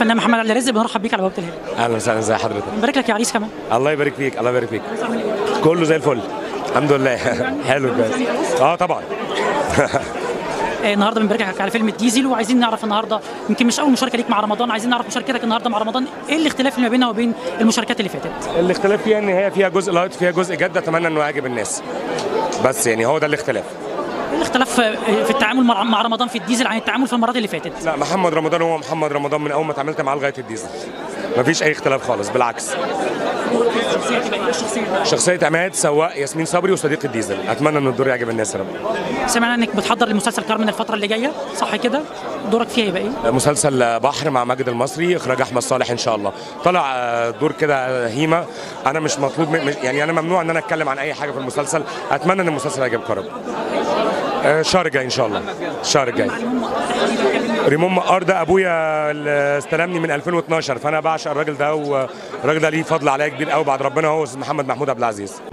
الفنان محمد علي رزق بنرحب بيك على بوابه الهلال اهلا وسهلا ازي حضرتك بنبارك لك يا عريس كمان الله يبارك فيك الله يبارك فيك كله زي الفل الحمد لله حلو كويس اه طبعا آه، النهارده بنبارك لك على فيلم الديزل وعايزين نعرف النهارده يمكن مش اول مشاركه ليك مع رمضان عايزين نعرف مشاركتك النهارده مع رمضان ايه الاختلاف اللي ما بينها وبين المشاركات اللي فاتت الاختلاف فيها ان هي فيها جزء لايت فيها جزء جد اتمنى انه يعجب الناس بس يعني هو ده الاختلاف ايه الاختلاف آه، في التعامل مع مع رمضان في الديزل عن التعامل في المرات اللي فاتت لا محمد رمضان هو محمد رمضان من اول ما اتعاملت معاه لغايه الديزل مفيش اي اختلاف خالص بالعكس شخصيه عماد سواق ياسمين صبري وصديق الديزل اتمنى ان الدور يعجب الناس يا رب سمعنا انك بتحضر لمسلسل كارمن الفتره اللي جايه صح كده دورك فيها يبقى ايه مسلسل بحر مع ماجد المصري اخراج احمد صالح ان شاء الله طلع آه، دور كده هيمه انا مش مطلوب من- مش يعني انا ممنوع ان انا اتكلم عن اي حاجه في المسلسل اتمنى ان المسلسل يعجبكم يا رب آه، الشهر الجاي ان شاء الله الشهر الجاي ريمون مقار ده ابويا اللي استلمني من 2012 فانا بعشق الراجل ده والراجل ده ليه فضل عليا كبير قوي بعد ربنا هو أستاذ محمد محمود عبد العزيز